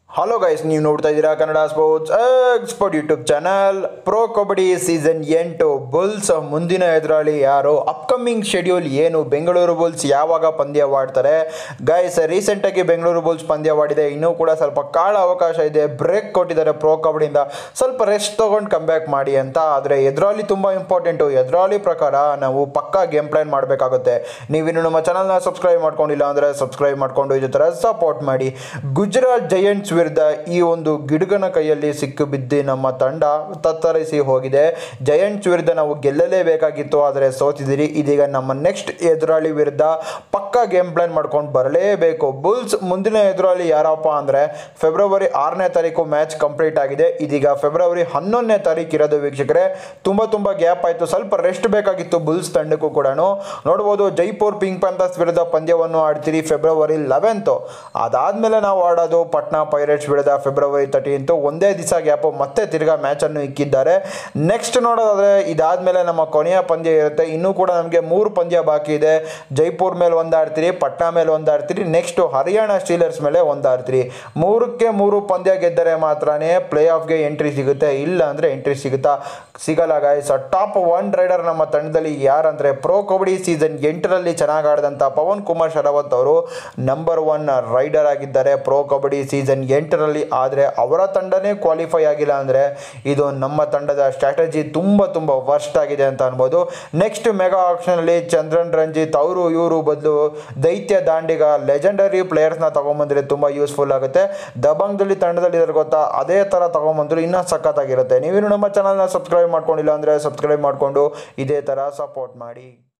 hello guys ನೀವು ನೋಡ್ತಾ ಇದ್ದೀರಾ Kannada sports expert YouTube channel pro kabaddi season ಎಂಟು ಬುಲ್ಸ್ ಮುಂದಿನ ಎದುರಾಳಿ ಯಾರು ಅಪ್ಕಮಿಂಗ್ ಶೆಡ್ಯೂಲ್ ಏನು ಬೆಂಗಳೂರು ಬುಲ್ಸ್ ಯಾವಾಗ ಪಂದ್ಯವಾಡ್ತಾರೆ ಗೈಸ್ ರೀಸೆಂಟಾಗಿ ಬೆಂಗಳೂರು ಬುಲ್ಸ್ ಪಂದ್ಯವಾಡಿದೆ ಇನ್ನೂ ಕೂಡ ಸ್ವಲ್ಪ ಕಾಳ ಅವಕಾಶ ಇದೆ ಬ್ರೇಕ್ ಕೊಟ್ಟಿದ್ದಾರೆ ಪ್ರೋ ಕಬಡ್ಡಿಯಿಂದ ಸ್ವಲ್ಪ ರೆಸ್ಟ್ ತೊಗೊಂಡು ಕಮ್ಬ್ಯಾಕ್ ಮಾಡಿ ಅಂತ ಆದರೆ ಎದುರಾಳಿ ತುಂಬ ಇಂಪಾರ್ಟೆಂಟು ಎದುರಾಳಿ ಪ್ರಕಾರ ನಾವು ಪಕ್ಕಾ ಗೇಮ್ ಪ್ಲಾನ್ ಮಾಡಬೇಕಾಗುತ್ತೆ ನೀವಿನ್ನು ನಮ್ಮ ಚಾನಲ್ನ ಸಬ್ಸ್ಕ್ರೈಬ್ ಮಾಡ್ಕೊಂಡಿಲ್ಲ ಅಂದರೆ ಸಬ್ಸ್ಕ್ರೈಬ್ ಮಾಡ್ಕೊಂಡು ಇದೇ ಥರ ಸಪೋರ್ಟ್ ಮಾಡಿ ಗುಜರಾತ್ ಜಯಂಟ್ಸ್ ವಿರುದ್ಧ ಈ ಒಂದು ಗಿಡುಗನ ಕೈಯಲ್ಲಿ ಸಿಕ್ಕು ಬಿದ್ದು ನಮ್ಮ ತಂಡ ತತ್ತರಿಸಿ ಹೋಗಿದೆ ಜಯಂಟ್ಸ್ ವಿರುದ್ಧ ನಾವು ಗೆಲ್ಲಲೇಬೇಕಾಗಿತ್ತು ಆದರೆ ಸೋತಿದ್ದೀರಿ ಇದೀಗ ನಮ್ಮ ನೆಕ್ಸ್ಟ್ ಎದುರಾಳಿ ವಿರುದ್ಧ ಪಕ್ಕಾ ಗೇಮ್ ಪ್ಲಾನ್ ಮಾಡ್ಕೊಂಡು ಬರಲೇಬೇಕು ಬುಲ್ಸ್ ಮುಂದಿನ ಎದುರಾಳಿ ಯಾರಪ್ಪ ಅಂದರೆ ಫೆಬ್ರವರಿ ಆರನೇ ತಾರೀಕು ಮ್ಯಾಚ್ ಕಂಪ್ಲೀಟ್ ಆಗಿದೆ ಇದೀಗ ಫೆಬ್ರವರಿ ಹನ್ನೊಂದನೇ ತಾರೀಕು ಇರೋದು ವೀಕ್ಷಕರೇ ತುಂಬ ತುಂಬ ಗ್ಯಾಪ್ ಆಯಿತು ಸ್ವಲ್ಪ ರೆಸ್ಟ್ ಬೇಕಾಗಿತ್ತು ಬುಲ್ಸ್ ತಂಡಕ್ಕೂ ಕೂಡ ನೋಡ್ಬೋದು ಜೈಪುರ್ ಪಿಂಕ್ ಪ್ಯಾಂಥರ್ಸ್ ವಿರುದ್ಧ ಪಂದ್ಯವನ್ನು ಆಡ್ತೀರಿ ಫೆಬ್ರವರಿ ಲೆವೆಂತು ಅದಾದಮೇಲೆ ನಾವು ಆಡೋದು ಪಟ್ನಾ ಪೈರೇಟ್ಸ್ ವಿರುದ್ಧ ಫೆಬ್ರವರಿ ತರ್ಟೀನ್ತು ಒಂದೇ ದಿವಸ ಗ್ಯಾಪು ಮತ್ತೆ ತಿರ್ಗಾ ಮ್ಯಾಚನ್ನು ಇಕ್ಕಿದ್ದಾರೆ ನೆಕ್ಸ್ಟ್ ನೋಡೋದಾದರೆ ಇದಾದಮೇಲೆ ನಮ್ಮ ಕೊನೆಯ ಪಂದ್ಯ ಇರುತ್ತೆ ಇನ್ನೂ ಕೂಡ ನಮಗೆ ಮೂರು ಪಂದ್ಯ ಬಾಕಿ ಇದೆ ಜೈಪುರ್ ಮೇಲೆ ಒಂದು ಆಡ್ತೀರಿ ಪಟ್ನಾ ಮೇಲೆ ಒಂದು ಆಡ್ತೀರಿ ನೆಕ್ಸ್ಟು ಹರಿಯಾಣ ಸ್ಟೀಲರ್ಸ್ ಮೇಲೆ ಒಂದು ಆಡ್ತೀರಿ ಮೂರಕ್ಕೆ ಮೂರು ಪಂದ್ಯ ಗೆದ್ದರೆ ಮಾತ್ರನೇ ಪ್ಲೇ ಆಫ್ಗೆ ಎಂಟ್ರಿ ಸಿಗುತ್ತೆ ಇಲ್ಲ ಅಂದರೆ ಎಂಟ್ರಿ ಸಿಗುತ್ತಾ ಸಿಗಲ್ಲ ಗಾಯ್ಸ್ ಟಾಪ್ ಒನ್ ರೈಡರ್ ನಮ್ಮ ತಂಡದಲ್ಲಿ ಯಾರಂದರೆ ಪ್ರೋ ಕಬಡ್ಡಿ ಸೀಸನ್ ಎಂಟರಲ್ಲಿ ಚೆನ್ನಾಗಿ ಆಡಿದಂಥ ಪವನ್ ಕುಮಾರ್ ಶರಾವತ್ ಅವರು ನಂಬರ್ ಒನ್ ರೈಡರ್ ಆಗಿದ್ದಾರೆ ಪ್ರೋ ಕಬಡ್ಡಿ ಸೀಸನ್ ಎಂಟರಲ್ಲಿ ಆದರೆ ಅವರ ತಂಡನೇ ಕ್ವಾಲಿಫೈ ಆಗಿಲ್ಲ ಅಂದರೆ ಇದು ನಮ್ಮ ತಂಡದ ಸ್ಟ್ರಾಟಜಿ ತುಂಬ ತುಂಬ ವರ್ಸ್ಟ್ ಆಗಿದೆ ಅಂತ ಅನ್ಬೋದು ನೆಕ್ಸ್ಟ್ ಮೆಗಾ ಆಕ್ಷನಲ್ಲಿ ಚಂದ್ರನ್ ರಂಜಿತ್ ಅವರು ಇವರು ಬದಲು ದೈತ್ಯ ದಾಂಡಿಗ ಲೆಜೆಂಡರಿ ಪ್ಲೇಯರ್ಸ್ನ ತೊಗೊಂಬಂದರೆ ತುಂಬ ಯೂಸ್ಫುಲ್ ಆಗುತ್ತೆ ದಬಂಗ್ದಲ್ಲಿ ತಂಡದಲ್ಲಿ ಇದ್ದಾರೆ ಗೊತ್ತಾ ಅದೇ ಥರ ತೊಗೊಂಬಂದ್ರು ಇನ್ನೂ ಸಖತ್ತಾಗಿರುತ್ತೆ ನೀವೇನು ನಮ್ಮ ಚಾನಲ್ನ ಸಬ್ಸ್ಕ್ರೈಬ್ ಮಾಡ್ಕೊಂಡಿಲ್ಲ ಅಂದರೆ ಸಬ್ಸ್ಕ್ರೈಬ್ ಮಾಡಿಕೊಂಡು ಇದೇ ಥರ ಸಪೋರ್ಟ್ ಮಾಡಿ